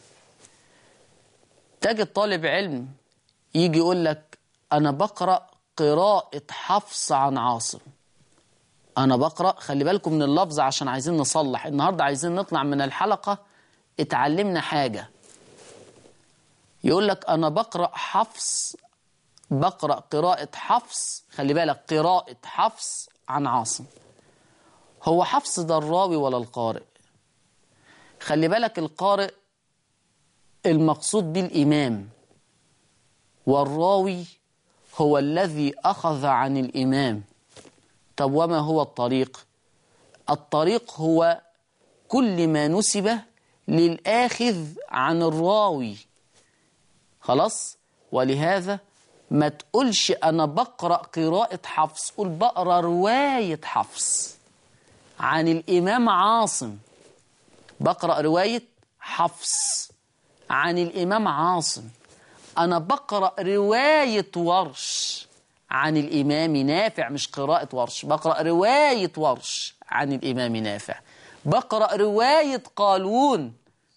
تجد طالب علم يجي يقول لك أنا بقرأ قراءة حفص عن عاصم أنا بقرأ خلي بالكم من اللفظ عشان عايزين نصلح النهاردة عايزين نطلع من الحلقة اتعلمنا حاجة يقول لك أنا بقرأ حفص بقرأ قراءة حفص خلي بالك قراءة حفص عن عاصم هو حفص ده الراوي ولا القارئ خلي بالك القارئ المقصود به الإمام والراوي هو الذي أخذ عن الإمام طب وما هو الطريق الطريق هو كل ما نسب للآخذ عن الراوي خلاص ولهذا ما تقولش أنا بقرأ قراءة حفص قول بقرأ رواية حفص عن الإمام عاصم بقرأ رواية حفص عن الإمام عاصم أنا بقرأ رواية ورش عن الإمام نافع مش قراءة ورش بقرأ رواية ورش عن الإمام نافع بقرأ رواية قالون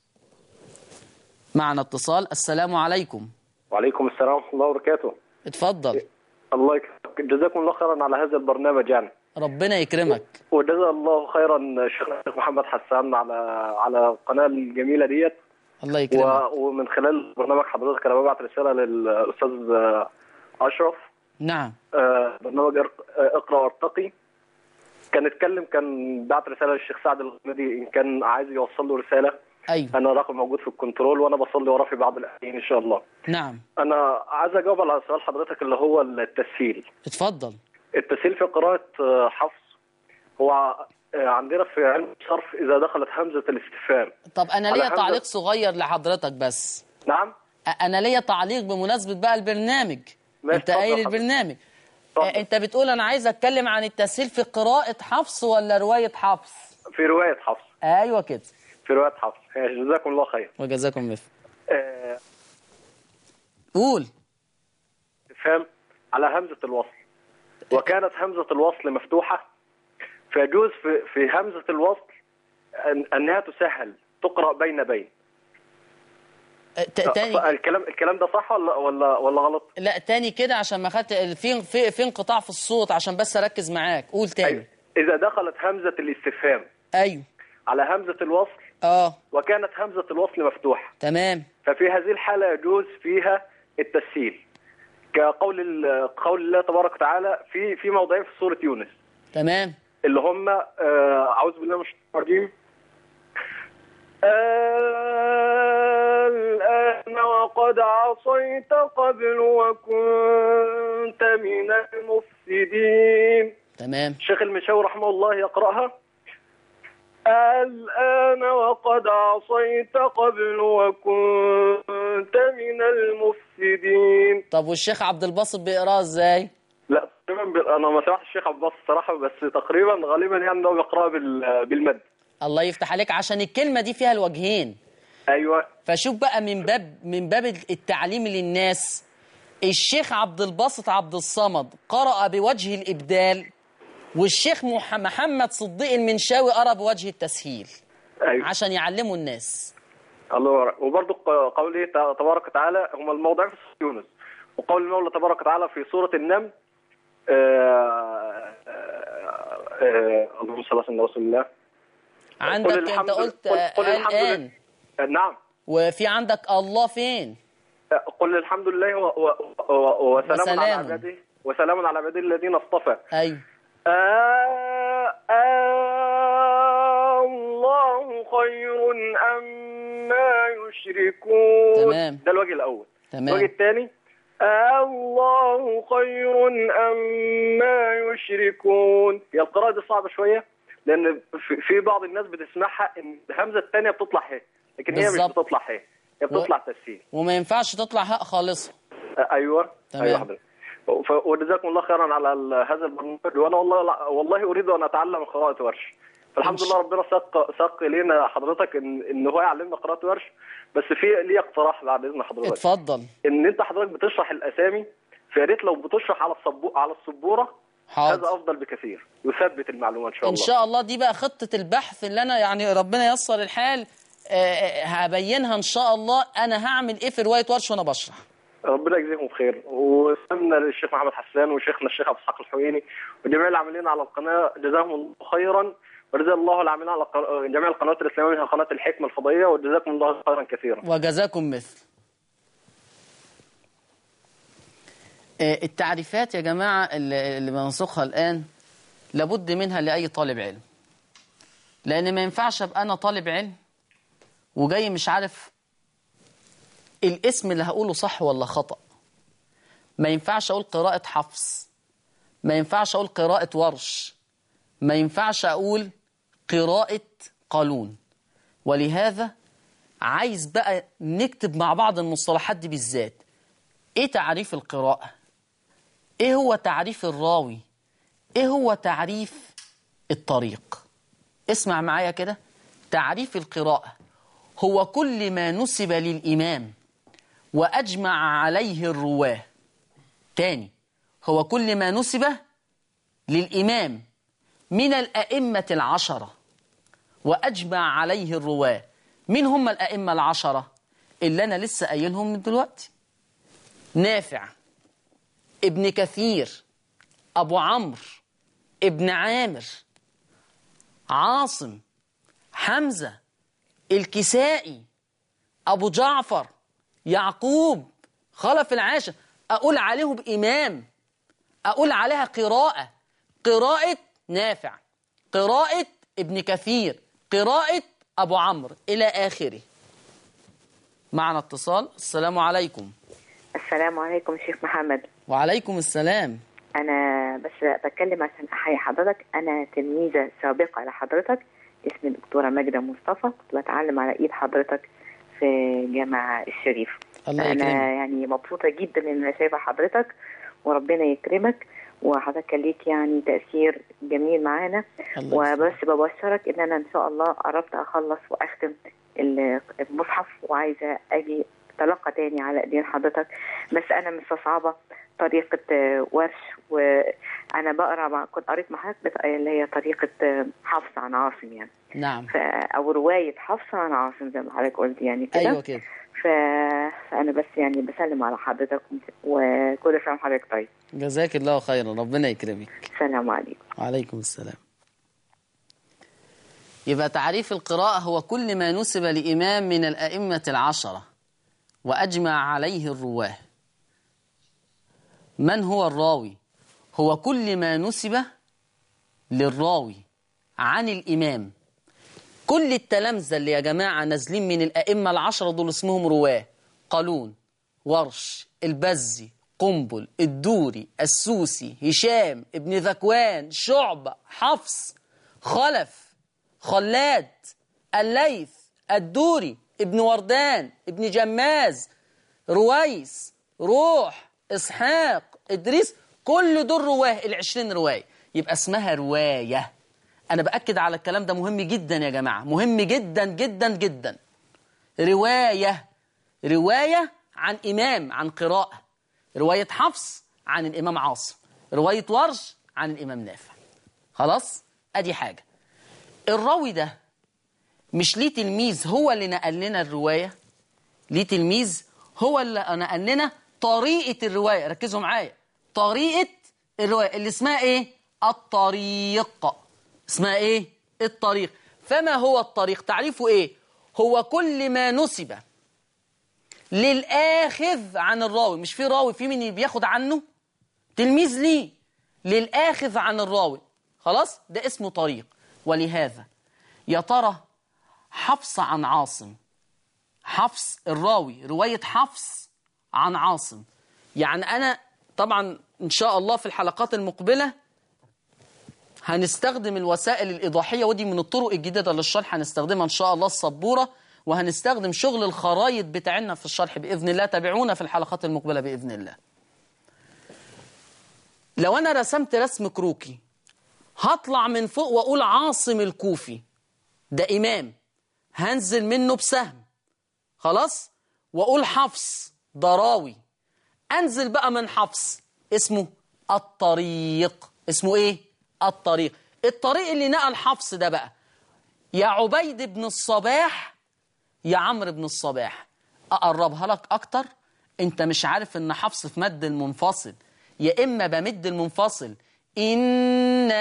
معنا اتصال السلام عليكم وعليكم السلام ورحمة الله وبركاته اتفضل الله يكرمك جزاكم الله خيرا على هذا البرنامج يعني ربنا يكرمك وجزا الله خيرا شيخ محمد حسان على على القناه الجميله ديت الله يكرمك و- ومن خلال برنامج حضرتك انا ببعت رساله للاستاذ آه، اشرف نعم آه، برنامج إر- آه، اقرا وارتقي كان اتكلم كان بعت رساله للشيخ سعد الغامدي ان كان عايز يوصل له رساله ايوه انا رقم موجود في الكنترول وانا بصلي وراه في بعض الاحيان ان شاء الله نعم انا عايز اجاوب على سؤال حضرتك اللي هو التسهيل اتفضل التسهيل في قراءة آه، حفص هو آه، عندنا في علم الصرف إذا دخلت همزة الاستفهام طب انا على ليا همزة- تعليق صغير لحضرتك بس نعم أ- انا ليا تعليق بمناسبه بقى البرنامج ماشي، انت اتفضل قايل حضرتك. البرنامج اتفضل. أ- انت بتقول انا عايز اتكلم عن التسهيل في قراءه حفص ولا روايه حفص في رواية حفص ايوه كده في رواية حفص ماشي، جزاكم الله خير وجزاكم مثل آه، قول استفهام على همزة الوصل وكانت همزة الوصل مفتوحة فيجوز في, في همزة الوصل أن أنها تسهل تقرأ بين بين أ- ت- تاني الكلام الكلام ده صح ولا ولا ولا غلط؟ لا تاني كده عشان ما خدت في في في انقطاع في الصوت عشان بس اركز معاك قول أيوة. تاني إذا دخلت همزة الاستفهام ايوه على همزة الوصل اه وكانت همزة الوصل مفتوحة تمام ففي هذه الحالة يجوز فيها التسهيل كقول ال- قول الله تبارك وتعالى في في موضعين في سورة يونس تمام اللي هم آه، أعوذ بالله من الشيطان الرجيم الآن وقد عصيت قبل وكنت من المفسدين تمام الشيخ المشاوي رحمه الله يقرأها الآن وقد عصيت قبل وكنت من المفسدين طب والشيخ عبد الباسط بيقراها ازاي لا تقريبا بال- انا ما سمعتش الشيخ عبد الباسط الصراحه بس تقريبا غالبا يعني انه بيقراها بال- بالمد الله يفتح عليك عشان الكلمه دي فيها الوجهين ايوه فشوف بقى من باب من باب التعليم للناس الشيخ عبد الباسط عبد الصمد قرأ بوجه الإبدال والشيخ مح- محمد صديق المنشاوي قرأ بوجه التسهيل ايوه عشان يعلموا الناس الله يبارك وبرضه ق- قوله ت- تبارك وتعالى هما الموضعين في سوره يونس وقول المولى تبارك وتعالى في سوره النمل آه، آه، آه، اللهم صل على سيدنا رسول الله عندك قل انت الحمد- قلت قل- آه، قل الحمد الآن لله. آه، نعم وفي عندك الله فين آه، قل الحمد لله و- و- و- وسلام على وسلام. عباده وسلام على عباده الذين اصطفى أيوه آه آه الله خير أما يشركون تمام. ده الوجه الأول تمام. الوجه الثاني آه الله خير أما يشركون هي القراءة دي صعبة شوية لأن في- في بعض الناس بتسمعها إن الهمزة الثانية بتطلع هي لكن هي مش بالظبط. بتطلع هي هي بتطلع تسهيل وما ينفعش تطلع هاء خالصة آه، ايوه تمام. ايوه حضرتك ف- وجزاكم الله خيرا على ال- هذا البرنامج وانا والله والله اريد ان اتعلم قراءه ورش فالحمد إن لله ربنا ساق ساق الينا حضرتك ان ان هو يعلمنا قراءه ورش بس في لي اقتراح بعد اذن حضرتك اتفضل ان انت حضرتك بتشرح الاسامي فيا ريت لو بتشرح على الصبو على السبوره هذا حاضر افضل بكثير يثبت المعلومه ان شاء ان الله شاء الله دي بقى خطة البحث اللي انا يعني ربنا ييسر الحال آه، آه، هبينها ان شاء الله انا هعمل ايه في رواية ورش وانا بشرح ربنا يجزيهم خير وسلمنا للشيخ محمد حسان وشيخنا الشيخ ابو اسحاق الحويني وجميع العاملين على القناه جزاهم الله خيرا وجزا الله العاملين على الق- جميع القنوات الاسلاميه منها قناه الحكمه الفضائيه وجزاكم الله خيرا كثيرا. وجزاكم مثل آه، التعريفات يا جماعة اللي اللي بنسوقها الآن لابد منها لأي طالب علم لأن ما ينفعش أبقى أنا طالب علم وجاي مش عارف الاسم اللي هقوله صح ولا خطأ ما ينفعش أقول قراءة حفص ما ينفعش أقول قراءة ورش ما ينفعش أقول قراءة قانون ولهذا عايز بقى نكتب مع بعض المصطلحات دي بالذات ايه تعريف القراءة ايه هو تعريف الراوي ايه هو تعريف الطريق اسمع معايا كده تعريف القراءة هو كل ما نسب للإمام وأجمع عليه الرواه تاني هو كل ما نسب للإمام من الأئمة العشرة وأجمع عليه الرواة مين هم الأئمة العشرة اللي أنا لسه قايلهم من دلوقتي نافع ابن كثير أبو عمرو ابن عامر عاصم حمزة الكسائي أبو جعفر يعقوب خلف العاشر أقول عليهم إمام أقول عليها قراءة قراءة نافع قراءة ابن كثير قراءة أبو عمرو إلى آخره معنا اتصال السلام عليكم السلام عليكم شيخ محمد وعليكم السلام انا بس بتكلم عشان احيي حضرتك انا تلميذه سابقه لحضرتك اسمي دكتوره ماجده مصطفى كنت بتعلم على ايد حضرتك في جامع الشريف الله انا يكرمك يعني مبسوطه جدا ان انا شايفه حضرتك وربنا يكرمك وحضرتك كان ليك يعني تاثير جميل معانا الله يسلمك. وبس ببشرك ان انا ان شاء الله قربت اخلص واختم ال- المصحف وعايزه اجي تلقى تاني على ايدين حضرتك بس انا مستصعبه طريقه آه، ورش وانا بقرا مع كنت قريت مع حضرتك اللي هي طريقه آه، حفص عن عاصم يعني نعم ف... او روايه حفص عن عاصم زي ما حضرتك قلت يعني كده أيوة كده ف... فانا بس يعني بسلم على حضرتك وكل سنه وحضرتك طيب جزاك الله خيرا ربنا يكرمك السلام عليكم وعليكم السلام يبقى تعريف القراءة هو كل ما نسب لإمام من الأئمة العشرة وأجمع عليه الرواه من هو الراوي؟ هو كل ما نسب للراوي عن الإمام كل التلامذة اللي يا جماعة نازلين من الأئمة العشرة دول اسمهم رواه قالون ورش البزي قنبل الدوري السوسي هشام ابن ذكوان شعبة حفص خلف خلاد الليث الدوري ابن وردان ابن جماز رويس روح إسحاق إدريس كل دول رواه العشرين رواية يبقى اسمها رواية أنا بأكد على الكلام ده مهم جدا يا جماعة مهم جدا جدا جدا رواية رواية عن إمام عن قراءة رواية حفص عن الإمام عاصم رواية ورش عن الإمام نافع خلاص أدي حاجة الراوي ده مش ليه تلميذ هو اللي نقل لنا الرواية ليه تلميذ هو اللي نقل لنا طريقة الرواية ركزوا معايا طريقة الرواية اللي اسمها ايه الطريق اسمها ايه الطريق فما هو الطريق تعريفه ايه هو كل ما نسب للآخذ عن الراوي مش في راوي في من بياخد عنه تلميذ ليه للآخذ عن الراوي خلاص ده اسمه طريق ولهذا يا ترى حفص عن عاصم حفص الراوي رواية حفص عن عاصم يعني أنا طبعا إن شاء الله في الحلقات المقبلة هنستخدم الوسائل الإيضاحية ودي من الطرق الجديدة للشرح هنستخدمها إن شاء الله السبورة وهنستخدم شغل الخرايط بتاعنا في الشرح بإذن الله تابعونا في الحلقات المقبلة بإذن الله لو أنا رسمت رسم كروكي هطلع من فوق وأقول عاصم الكوفي ده إمام هنزل منه بسهم خلاص وأقول حفص ضراوي أنزل بقى من حفص اسمه الطريق اسمه إيه؟ الطريق الطريق اللي نقل حفص ده بقى يا عبيد بن الصباح يا عمرو بن الصباح أقربها لك أكتر أنت مش عارف إن حفص في مد المنفصل يا إما بمد المنفصل إنا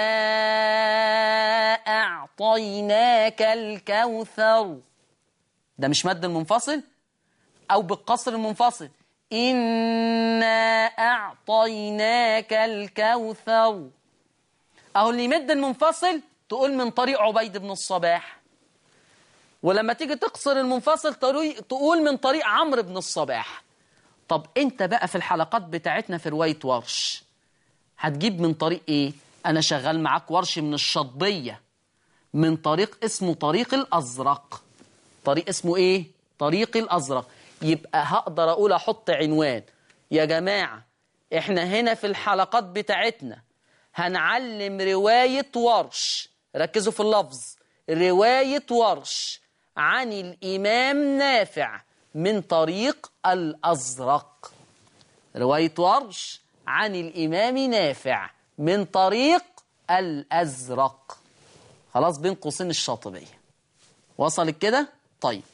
أعطيناك الكوثر ده مش مد المنفصل أو بالقصر المنفصل إنا أعطيناك الكوثر أهو اللي يمد المنفصل تقول من طريق عبيد بن الصباح ولما تيجي تقصر المنفصل تقول من طريق عمرو بن الصباح طب انت بقى في الحلقات بتاعتنا في رواية ورش هتجيب من طريق ايه انا شغال معاك ورش من الشطبية من طريق اسمه طريق الازرق طريق اسمه ايه طريق الازرق يبقى هقدر اقول احط عنوان يا جماعة احنا هنا في الحلقات بتاعتنا هنعلم رواية ورش ركزوا في اللفظ رواية ورش عن الإمام نافع من طريق الأزرق رواية ورش عن الإمام نافع من طريق الأزرق خلاص بين قوسين الشاطبية وصلت كده؟ طيب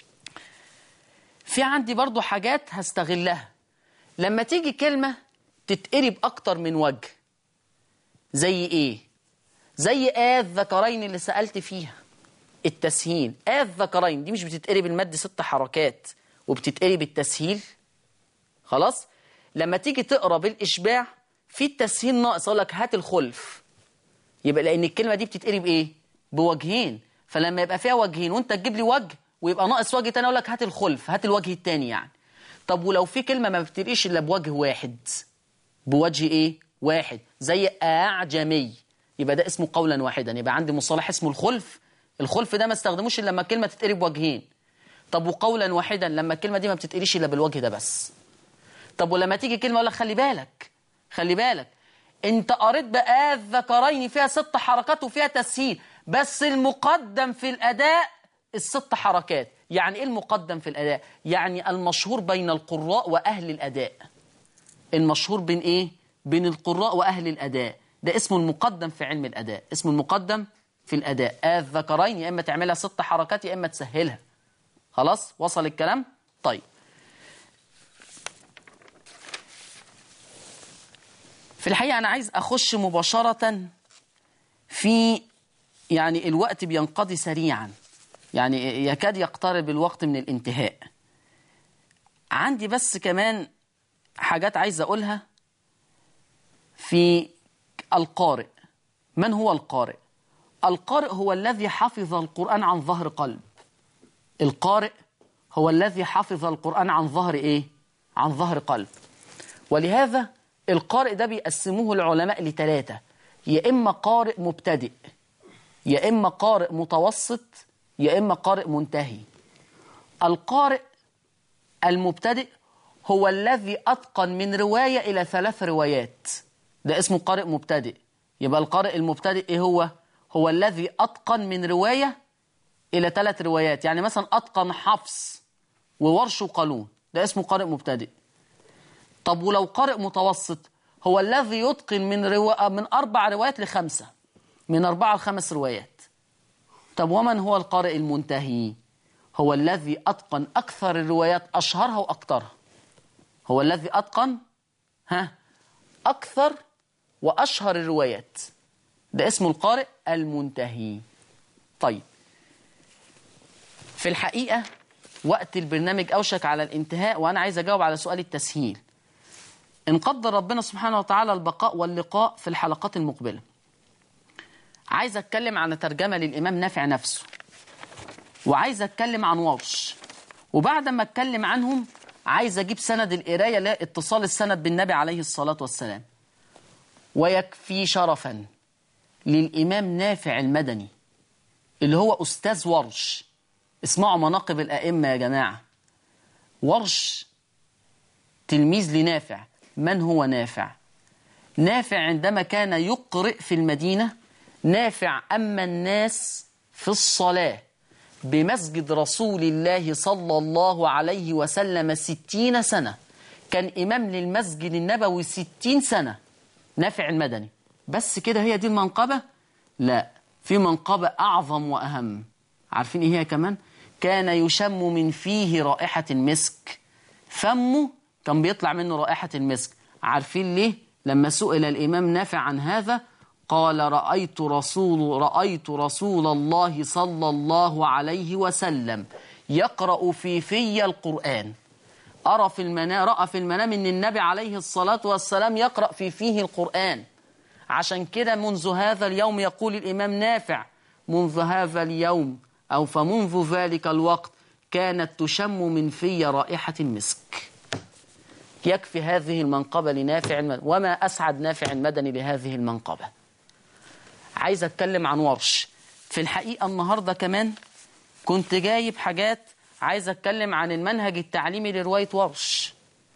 في عندي برضو حاجات هستغلها لما تيجي كلمة تتقري بأكتر من وجه زي إيه؟ زي آذ ذكرين اللي سألت فيها التسهيل آذ ذكرين دي مش بتتقري بالمد ست حركات وبتتقري بالتسهيل خلاص لما تيجي تقرا بالاشباع في التسهيل ناقص اقول لك هات الخلف يبقى لان الكلمه دي بتتقري بايه بوجهين فلما يبقى فيها وجهين وانت تجيب لي وجه ويبقى ناقص وجه تاني اقول لك هات الخلف هات الوجه التاني يعني طب ولو في كلمه ما بتتقريش الا بوجه واحد بوجه ايه واحد زي اعجمي يبقى ده اسمه قولا واحدا يبقى عندي مصطلح اسمه الخلف الخلف ده ما استخدموش الا لما الكلمه تتقري بوجهين طب وقولا واحدا لما الكلمه دي ما بتتقريش الا بالوجه ده بس طب ولما تيجي كلمه اقول لك خلي بالك خلي بالك انت قريت بقى الذكرين فيها ست حركات وفيها تسهيل بس المقدم في الاداء الست حركات يعني ايه المقدم في الاداء يعني المشهور بين القراء واهل الاداء المشهور بين ايه بين القراء واهل الاداء ده اسمه المقدم في علم الاداء اسمه المقدم في الاداء الذكرين يا اما تعملها ست حركات يا اما تسهلها خلاص وصل الكلام طيب في الحقيقة أنا عايز أخش مباشرة في يعني الوقت بينقضي سريعا يعني يكاد يقترب الوقت من الانتهاء عندي بس كمان حاجات عايز أقولها في القارئ من هو القارئ؟ القارئ هو الذي حفظ القرآن عن ظهر قلب القارئ هو الذي حفظ القرآن عن ظهر إيه؟ عن ظهر قلب ولهذا القارئ ده بيقسموه العلماء لثلاثة يا إما قارئ مبتدئ يا إما قارئ متوسط يا إما قارئ منتهي القارئ المبتدئ هو الذي أتقن من رواية إلى ثلاث روايات ده اسمه قارئ مبتدئ يبقى القارئ المبتدئ إيه هو؟ هو الذي أتقن من رواية إلى ثلاث روايات يعني مثلا أتقن حفص وورش وقالون ده اسمه قارئ مبتدئ طب ولو قارئ متوسط هو الذي يتقن من روا... من أربع روايات لخمسة من أربعة لخمس روايات طب ومن هو القارئ المنتهي هو الذي أتقن أكثر الروايات أشهرها وأكثرها هو الذي أتقن ها أكثر وأشهر الروايات ده اسمه القارئ المنتهي طيب في الحقيقة وقت البرنامج أوشك على الانتهاء وأنا عايز أجاوب على سؤال التسهيل إن قدر ربنا سبحانه وتعالى البقاء واللقاء في الحلقات المقبلة عايز أتكلم عن ترجمة للإمام نافع نفسه وعايز أتكلم عن ورش وبعد ما أتكلم عنهم عايز أجيب سند القراية لا اتصال السند بالنبي عليه الصلاة والسلام ويكفي شرفا للإمام نافع المدني اللي هو أستاذ ورش اسمعوا مناقب الأئمة يا جماعة ورش تلميذ لنافع من هو نافع نافع عندما كان يقرئ في المدينة نافع أما الناس في الصلاة بمسجد رسول الله صلى الله عليه وسلم ستين سنة كان إمام للمسجد النبوي ستين سنة نافع المدني بس كده هي دي المنقبة لا في منقبة أعظم وأهم عارفين إيه هي كمان كان يشم من فيه رائحة المسك فمه كان بيطلع منه رائحة المسك عارفين ليه لما سئل الإمام نافع عن هذا قال رأيت رسول رأيت رسول الله صلى الله عليه وسلم يقرأ في في القرآن أرى في المنام رأى في المنام أن النبي عليه الصلاة والسلام يقرأ في فيه القرآن عشان كده منذ هذا اليوم يقول الإمام نافع منذ هذا اليوم أو فمنذ ذلك الوقت كانت تشم من في رائحة المسك يكفي هذه المنقبة لنافع المدني وما أسعد نافع المدني لهذه المنقبة عايز أتكلم عن ورش في الحقيقة النهاردة كمان كنت جايب حاجات عايز أتكلم عن المنهج التعليمي لرواية ورش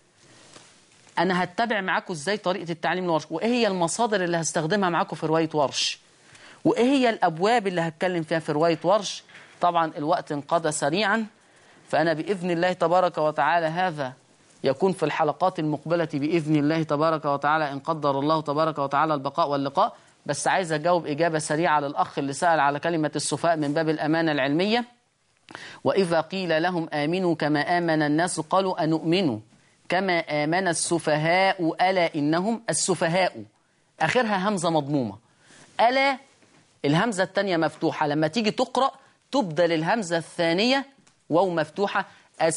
أنا هتبع معاكم إزاي طريقة التعليم لورش وإيه هي المصادر اللي هستخدمها معاكم في رواية ورش وإيه هي الأبواب اللي هتكلم فيها في رواية ورش طبعا الوقت انقضى سريعا فأنا بإذن الله تبارك وتعالى هذا يكون في الحلقات المقبلة بإذن الله تبارك وتعالى إن قدر الله تبارك وتعالى البقاء واللقاء بس عايز أجاوب إجابة سريعة للأخ اللي سأل على كلمة السفاء من باب الأمانة العلمية وإذا قيل لهم آمنوا كما آمن الناس قالوا أنؤمن كما آمن السفهاء ألا إنهم السفهاء آخرها همزة مضمومة ألا الهمزة الثانية مفتوحة لما تيجي تقرأ تبدل الهمزة الثانية واو مفتوحة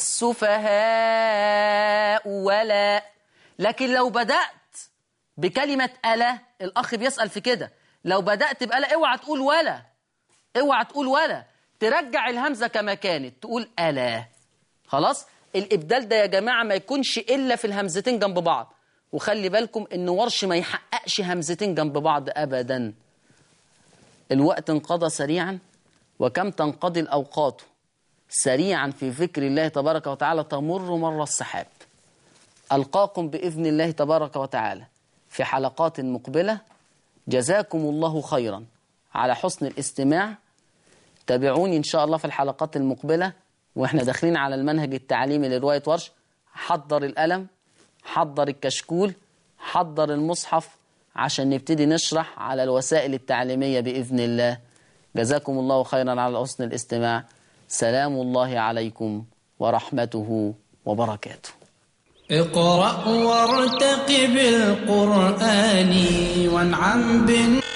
السفهاء ولا لكن لو بدأت بكلمة ألا الأخ بيسأل في كده لو بدأت بألا اوعى تقول ولا اوعى تقول ولا ترجع الهمزة كما كانت تقول ألا خلاص الإبدال ده يا جماعة ما يكونش إلا في الهمزتين جنب بعض وخلي بالكم إن ورش ما يحققش همزتين جنب بعض أبدا الوقت انقضى سريعا وكم تنقضي الأوقات سريعا في ذكر الله تبارك وتعالى تمر مر السحاب ألقاكم بإذن الله تبارك وتعالى في حلقات مقبلة جزاكم الله خيرا على حسن الاستماع تابعوني إن شاء الله في الحلقات المقبلة وإحنا داخلين على المنهج التعليمي لرواية ورش حضر القلم حضر الكشكول حضر المصحف عشان نبتدي نشرح على الوسائل التعليمية بإذن الله جزاكم الله خيرا على حسن الاستماع سلام الله عليكم ورحمته وبركاته اقرأ وارتقب القرآن وانعم بالنعم